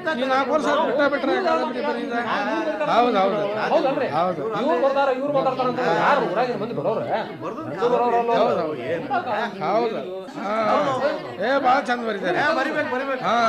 ಈ ನಾಲ್ಕು ವರ್ಷ ಬಿಟ್ಟ ಬಿಟ್ರೆ ಕಾದಂಬರಿ ಬರೀದ ಹೌದು ಹೌದು ಹೌದಲ್ರಿ ಹೌದು ಇವ್ರು ಬರ್ತಾರ ಇವ್ರು ಮಾತಾಡ್ತಾರ ಅಂತ ಯಾರು ಊರಾಗಿನ ಮಂದಿ ಬರೋರು ಹೌದು ಹಾ. ಏ ಭಾಳ ಚಂದ ಬರೀತಾರೆ ಬರಿಬೇಕು ಬರಿಬೇಕು ಹಾ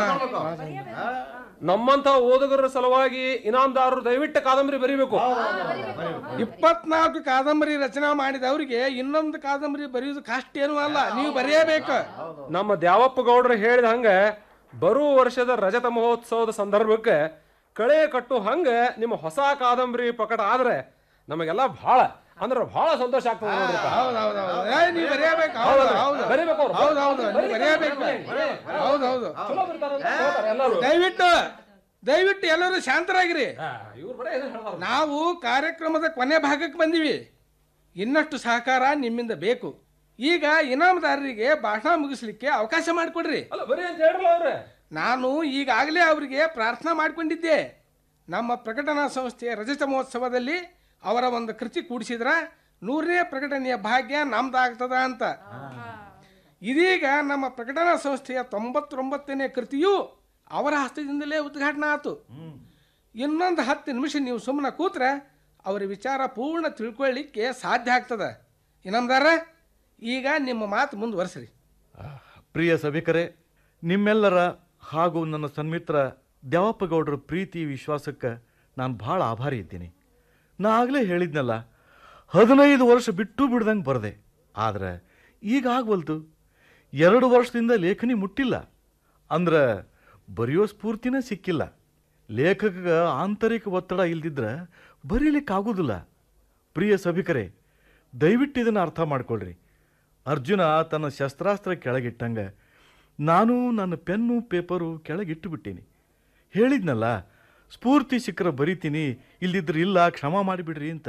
ನಮ್ಮಂತ ಓದುಗರ ಸಲುವಾಗಿ ಇನಾಮದಾರರು ದಯವಿಟ್ಟು ಕಾದಂಬರಿ ಬರೀಬೇಕು ಇಪ್ಪತ್ನಾಲ್ಕು ಕಾದಂಬರಿ ರಚನೆ ಮಾಡಿದವರಿಗೆ ಇನ್ನೊಂದು ಕಾದಂಬರಿ ಬರೆಯುವುದು ಕಷ್ಟ ಏನೂ ಅಲ್ಲ ನೀವು ಬರೆಯಬೇಕು ನಮ್ಮ ದ್ಯಾವಪ್ಪ ಗೌಡ್ರು ಹೇಳಿದ ಹಂಗ ಬರುವ ವರ್ಷದ ರಜತ ಮಹೋತ್ಸವದ ಸಂದರ್ಭಕ್ಕೆ ಕಳೆ ಕಟ್ಟು ಹಂಗ ನಿಮ್ಮ ಹೊಸ ಕಾದಂಬರಿ ಪ್ರಕಟ ಆದ್ರೆ ನಮಗೆಲ್ಲ ಬಹಳ ಅಂದ್ರೆ ಬಹಳ ಸಂತೋಷ ಆಗ್ತದೆ ನೋಡ್ರಿಪ್ಪ. ಹೌದು ಹೌದು ಹೌದು ಏ ನೀವು ಬರೆಯಬೇಕು ಹೌದು ಹೌದು ಬರೀಬೇಕು ಅವ್ರು. ಹೌದು ಹೌದು ನೀವು ಬರೆಯಬೇಕು ಹೌದು ಹೌದು ಚಲೋ ಬರೀತಾರ ಅಂತ ಹೇಳ್ತಾರೆ ಎಲ್ಲರೂ ದಯವಿಟ್ಟು ದಯವಿಟ್ಟು ಎಲ್ಲರೂ ಶಾಂತರಾಗಿರಿ ಆ, ಇವ್ರು ಬರೀ ಇದನ್ನ ಹೇಳ್ತಾರ. ನಾವು ಕಾರ್ಯಕ್ರಮದ ಕೊನೆ ಭಾಗಕ್ಕೆ ಬಂದೀವಿ ಇನ್ನಷ್ಟು ಸಹಕಾರ ನಿಮ್ಮಿಂದ ಬೇಕು ಈಗ ಇನಾಮದಾರರಿಗೆ ಭಾಷಣ ಮುಗಿಸ್ಲಿಕ್ಕೆ ಅವಕಾಶ ಮಾಡಿಕೊಡ್ರಿ ಅಲ್ಲ ಬರೀ ಅಂತ ಹೇಳ್ರಲ್ಲ ಅವ್ರೆ ನಾನು ಈಗಾಗಲೇ ಅವರಿಗೆ ಪ್ರಾರ್ಥನಾ ಮಾಡಿಕೊಂಡಿದ್ದೆ ನಮ್ಮ ಪ್ರಕಟಣಾ ಸಂಸ್ಥೆಯ ರಜತ ಮಹೋತ್ಸವದಲ್ಲಿ ಅವರ ಒಂದು ಕೃತಿ ಕೂಡಿಸಿದ್ರ ನೂರನೇ ಪ್ರಕಟಣೆಯ ಭಾಗ್ಯ ನಮ್ದಾಗ್ತದ ಅಂತ ಇದೀಗ ನಮ್ಮ ಪ್ರಕಟಣಾ ಸಂಸ್ಥೆಯ ತೊಂಬತ್ತೊಂಬತ್ತನೇ ಕೃತಿಯು ಅವರ ಹಸ್ತದಿಂದಲೇ ಉದ್ಘಾಟನೆ ಆತು ಇನ್ನೊಂದು ಹತ್ತು ನಿಮಿಷ ನೀವು ಸುಮ್ಮನೆ ಕೂತ್ರೆ ಅವರ ವಿಚಾರ ಪೂರ್ಣ ತಿಳ್ಕೊಳ್ಳಿಕ್ಕೆ ಸಾಧ್ಯ ಆಗ್ತದ ಇನಾಮದಾರ ಈಗ ನಿಮ್ಮ ಮಾತು ಮುಂದುವರ್ಸ್ರಿ ಪ್ರಿಯ ಸಭಿಕರೇ ನಿಮ್ಮೆಲ್ಲರ ಹಾಗೂ ನನ್ನ ಸನ್ಮಿತ್ರ ದ್ಯಾವಪ್ಪ ಗೌಡರ ಪ್ರೀತಿ ವಿಶ್ವಾಸಕ್ಕೆ ನಾನು ಭಾಳ ಆಭಾರಿ ಇದ್ದೀನಿ ನಾ ಆಗಲೇ ಹೇಳಿದ್ನಲ್ಲ ಹದಿನೈದು ವರ್ಷ ಬಿಟ್ಟು ಬಿಡ್ದಂಗೆ ಬರದೆ ಆದ್ರೆ ಈಗ ಆಗ್ವಲ್ತು ಎರಡು ವರ್ಷದಿಂದ ಲೇಖನಿ ಮುಟ್ಟಿಲ್ಲ ಅಂದ್ರೆ ಬರೆಯೋ ಸ್ಫೂರ್ತಿನೇ ಸಿಕ್ಕಿಲ್ಲ ಲೇಖಕ ಆಂತರಿಕ ಒತ್ತಡ ಇಲ್ದಿದ್ರೆ ಬರೀಲಿಕ್ಕಾಗೋದಿಲ್ಲ ಪ್ರಿಯ ಸಭಿಕರೇ ದಯವಿಟ್ಟು ಇದನ್ನು ಅರ್ಥ ಮಾಡ್ಕೊಳ್ರಿ ಅರ್ಜುನ ತನ್ನ ಶಸ್ತ್ರಾಸ್ತ್ರ ಕೆಳಗಿಟ್ಟಂಗ ನಾನು ನನ್ನ ಪೆನ್ನು ಪೇಪರು ಕೆಳಗಿಟ್ಟು ಬಿಟ್ಟೀನಿ ಹೇಳಿದ್ನಲ್ಲ ಸ್ಫೂರ್ತಿ ಸಿಕ್ಕರ ಬರಿತೀನಿ ಇಲ್ದಿದ್ರೆ ಇಲ್ಲ ಕ್ಷಮ ಮಾಡಿಬಿಡ್ರಿ ಅಂತ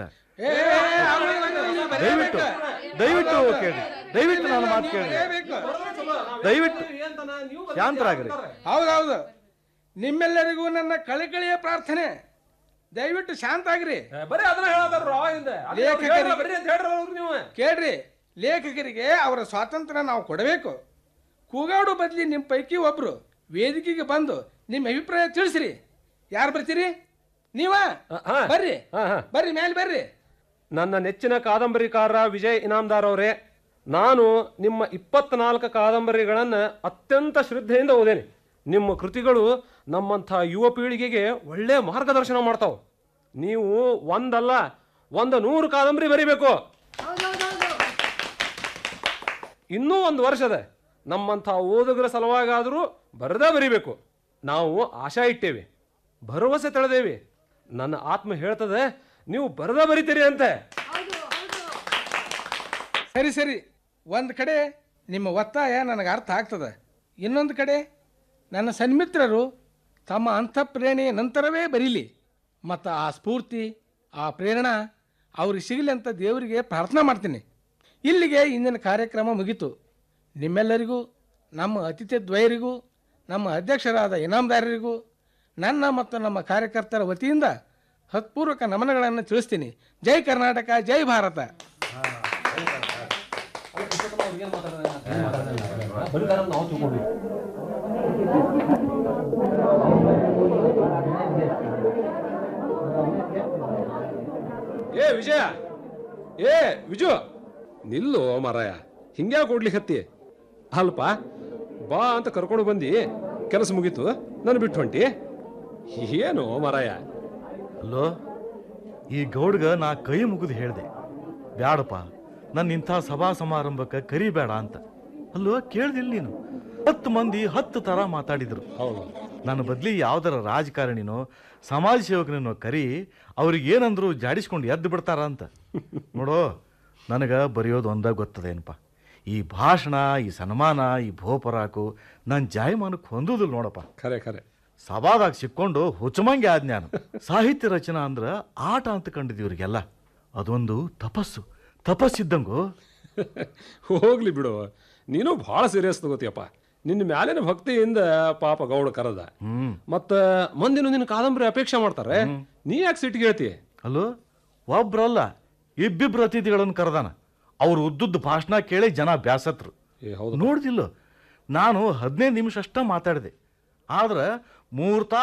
ದಯವಿಟ್ಟು ದಯವಿಟ್ಟು ಕೇಳಿ ದಯವಿಟ್ಟು ನಾನು ಮಾತು ಕೇಳಿ ದಯವಿಟ್ಟು ಶಾಂತರಾಗ್ರಿ ಹೌದೌದು ನಿಮ್ಮೆಲ್ಲರಿಗೂ ನನ್ನ ಕಳಕಳಿಯ ಪ್ರಾರ್ಥನೆ ದಯವಿಟ್ಟು ಶಾಂತ ಆಗ್ರಿ ಏ, ಬರೀ ಅದನ್ನ ಹೇಳತಾರ ಅವಾಗಿಂದ ಅಲ್ಲಿ ಅವ್ರು ಲೇಖಕರಿಗೆ- ಹೇಳ್ರಲ್ಲ, ಬರೀ ಅಂತ ಹೇಳ್ರಲ್ಲ ಅವ್ರು ನೀವು ಕೇಳ್ರಿ ಲೇಖಕರಿಗೆ ಅವರ ಸ್ವಾತಂತ್ರ್ಯ ನಾವು ಕೊಡಬೇಕು ಕೂಗಾಡು ಬದಲಿ ನಿಮ್ಮ ಪೈಕಿ ಒಬ್ರು ವೇದಿಕೆಗೆ ಬಂದು ನಿಮ್ಮ ಅಭಿಪ್ರಾಯ ತಿಳಿಸ್ರಿ ಯಾರು ಬರ್ತೀರಿ ನೀವ ಆ, ಹಾ. ಬರ್ರಿ ಹಾ, ಹಾ. ಬರ್ರಿ ಮೇಲೆ ಬರ್ರಿ ನನ್ನ ನೆಚ್ಚಿನ ಕಾದಂಬರಿಕಾರ ವಿಜಯ್ ಇನಾಮ್ದಾರ್ ಅವರೇ ನಾನು ನಿಮ್ಮ ಇಪ್ಪತ್ನಾಲ್ಕು ಕಾದಂಬರಿಗಳನ್ನು ಅತ್ಯಂತ ಶ್ರದ್ಧೆಯಿಂದ ಓದೇನೆ ನಿಮ್ಮ ಕೃತಿಗಳು ನಮ್ಮಂಥ ಯುವ ಪೀಳಿಗೆಗೆ ಒಳ್ಳೆ ಮಾರ್ಗದರ್ಶನ ಮಾಡ್ತಾವೆ ನೀವು ಒಂದಲ್ಲ ಒಂದು ನೂರು ಕಾದಂಬರಿ ಬರಿಬೇಕು ಇನ್ನೂ ಒಂದು ವರ್ಷದ ನಮ್ಮಂಥ ಓದುಗರ ಸಲುವಾಗಾದರೂ ಬರದೇ ಬರಿಬೇಕು ನಾವು ಆಶಾ ಇಟ್ಟೇವೆ ಭರವಸೆ ತಳೆದೇವಿ ನನ್ನ ಆತ್ಮ ಹೇಳ್ತದೆ ನೀವು ಬರದ ಬರಿತೀರಿ ಅಂತೆ ಸರಿ ಸರಿ ಒಂದು ಕಡೆ ನಿಮ್ಮ ಒತ್ತಾಯ ನನಗೆ ಅರ್ಥ ಆಗ್ತದೆ ಇನ್ನೊಂದು ಕಡೆ ನನ್ನ ಸನ್ಮಿತ್ರರು ತಮ್ಮ ಅಂತಃಪ್ರೇರಣೆಯ ನಂತರವೇ ಬರೀಲಿ ಮತ್ತು ಆ ಸ್ಫೂರ್ತಿ ಆ ಪ್ರೇರಣಾ ಅವ್ರಿಗೆ ಸಿಗಲಿ ಅಂತ ದೇವರಿಗೆ ಪ್ರಾರ್ಥನೆ ಮಾಡ್ತೀನಿ ಇಲ್ಲಿಗೆ ಇಂದಿನ ಕಾರ್ಯಕ್ರಮ ಮುಗೀತು ನಿಮ್ಮೆಲ್ಲರಿಗೂ ನಮ್ಮ ಅತಿಥಿ ದ್ವಯರಿಗೂ ನಮ್ಮ ಅಧ್ಯಕ್ಷರಾದ ಇನಾಮದಾರರಿಗೂ ನನ್ನ ಮತ್ತು ನಮ್ಮ ಕಾರ್ಯಕರ್ತರ ವತಿಯಿಂದ ಹತ್ಪೂರ್ವಕ ನಮನಗಳನ್ನು ತಿಳಿಸ್ತೀನಿ ಜೈ ಕರ್ನಾಟಕ ಜೈ ಭಾರತ ಏ ವಿಜಯ ಏ ವಿಜು ನಿಲ್ಲು ಮಾರಾಯ ಹಿಂಗ್ಯಾ ಕೊಡ್ಲಿಕ್ಕೆ ಹತ್ತಿ ಅಲ್ಪ ಬಾ ಅಂತ ಕರ್ಕೊಂಡು ಬಂದಿ ಕೆಲಸ ಮುಗೀತು ನಾನು ಬಿಟ್ಟು ಹೊಂಟಿ ಏನು ಮಾರಾಯ ಅಲ್ಲೋ ಈ ಗೌಡ್ಗ ನಾ ಕೈ ಮುಗಿದು ಹೇಳ್ದೆ ಬ್ಯಾಡಪ್ಪ ನನ್ನ ಇಂಥ ಸಭಾ ಸಮಾರಂಭಕ್ಕೆ ಕರಿಬೇಡ ಅಂತ ಅಲ್ಲೋ ಕೇಳ್ದಿಲ್ಲ ನೀನು ಹತ್ತು ಮಂದಿ ಹತ್ತು ಥರ ಮಾತಾಡಿದ್ರು ಹೌದು ನನ್ನ ಬದ್ಲಿ ಯಾವ್ದಾರ ರಾಜಕಾರಣಿನೋ ಸಮಾಜ ಸೇವಕನೋ ಕರಿ ಅವ್ರಿಗೆ ಏನಂದ್ರು ಜಾಡಿಸ್ಕೊಂಡು ಎದ್ದು ಬಿಡ್ತಾರ ಅಂತ ನೋಡೋ ನನಗೆ ಬರೆಯೋದು ಒಂದ ಗೊತ್ತದೇನಪ್ಪ ಈ ಭಾಷಣ ಈ ಸನ್ಮಾನ ಈ ಭೋಪರಾಕು ನನ್ನ ಜಾಯಮಾನಕ್ಕೆ ಹೊಂದುದಿಲ್ಲ ನೋಡಪ್ಪ ಖರೆ ಖರೆ ಸಭಾದಾಗ ಸಿಕ್ಕೊಂಡು ಹುಚ್ಚಮಂಗೆ ಆದ್ ನಾನು ಸಾಹಿತ್ಯ ರಚನಾ ಅಂದ್ರ ಆಟ ಅಂತ ಕಂಡಿದ್ದು ಇವ್ರಿಗೆಲ್ಲ ಅದೊಂದು ತಪಸ್ಸು ತಪಸ್ಸಿದ್ದಂಗು ಹೋಗ್ಲಿ ಬಿಡು ನೀನು ಭಾಳ ಸೀರಿಯಸ್ ತಗೋತಿಯಪ್ಪ ನಿನ್ನ ಮ್ಯಾಲಿನ ಭಕ್ತಿಯಿಂದ ಪಾಪ ಗೌಡ ಕರೆದ ಹ್ಮ್ ಮತ್ತ ಮಂದಿನ ನಿನ್ನ ಕಾದಂಬರಿ ಅಪೇಕ್ಷೆ ಮಾಡ್ತಾರೆ ನೀ ಯಾಕೆ ಸಿಟ್ಟಿಗೆ ಹೇಳ್ತಿ ಅಲ್ಲೋ ಒಬ್ರಲ್ಲ ಇಬ್ಬಿಬ್ರು ಅತಿಥಿಗಳನ್ನು ಕರೆದಾನ ಅವ್ರು ಉದ್ದುದ್ದು ಭಾಷಣ ಕೇಳಿ ಜನ ಬ್ಯಾಸತ್ರು ಏ ಹೌದು ನೋಡ್ದಿಲ್ಲ ನಾನು ಹದಿನೈದು ನಿಮಿಷ ಅಷ್ಟ ಮಾತಾಡಿದೆ ಆದ್ರೆ ಮೂರು